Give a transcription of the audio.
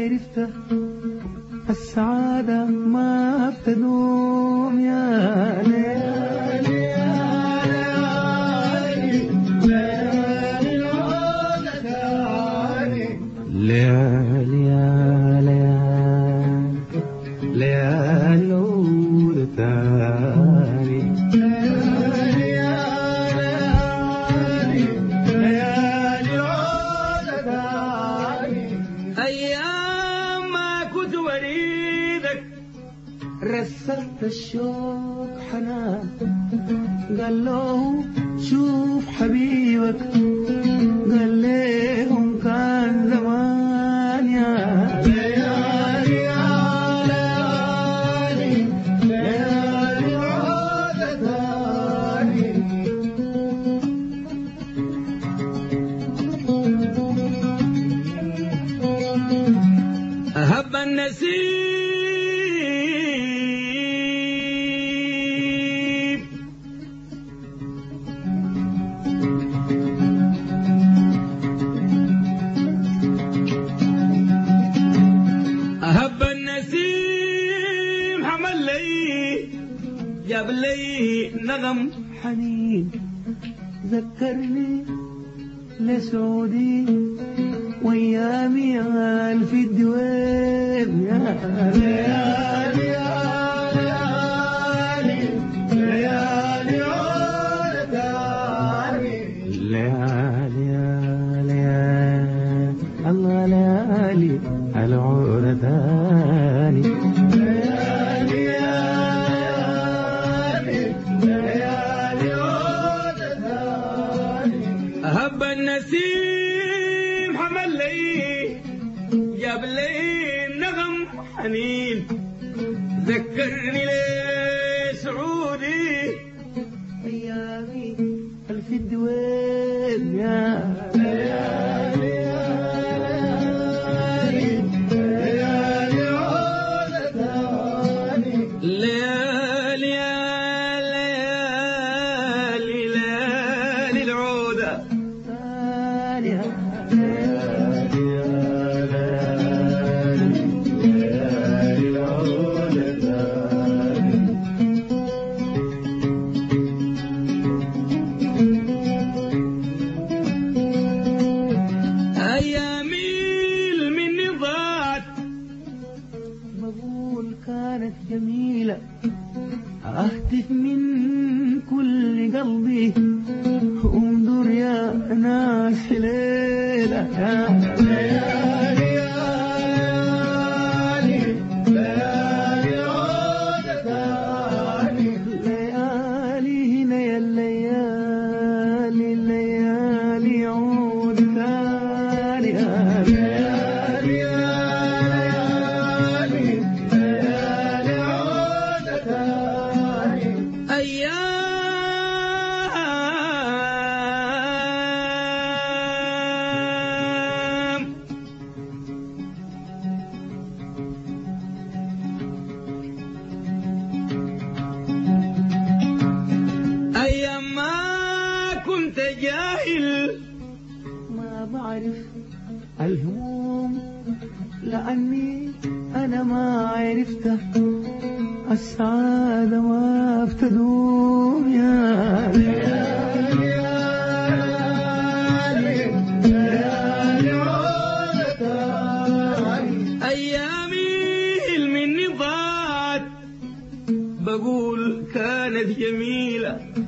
عرفت السعادة ما بتدوم يا ليالي ليالي يا ليالي ليالي عود تاني أيام ما كنت وريدك رسلت الشوق حنان قال له شوف حبيبك قال لهم كان زمان يا ليالي يا ليالي ليالي عودة تاني هب النسيب هب النسيم حمل لي جاب لي نغم حنين ذكرني لسعودي وايامي الف الدوام يا ليالي يا ليالي ليالي عود تاني ليالي يا ليالي الله ليالي العود تاني ليالي يا ليالي ليالي عود تاني هب النسيم حمل لي جاب لي نغم حنين ذكرني ليه سعودي ايامي الف الدوام يا ليالي يا ليالي ليالي عودة تاني ليالي يا ليالي ليالي العودة تاني ليالي يا ليالي ليالي العودة تاني أيامي مني ضاعت بقول كانت جميلة أهتف من كل قلبي انظر يا ناس ليلة يا ليالي يا ليالي ليالي عودة تاني ليالي هنا يا الليالي الليالي عود تاني يا ليالي يا ليالي ليالي عود تاني أيام أيام ما كنت جاهل ما بعرف الهموم لأني أنا ما عرفت السعادة ما بتدوم يا ليالي يا ليالي ليالي عودة تاني. أيامي مني ضاعت بقول كانت جميلة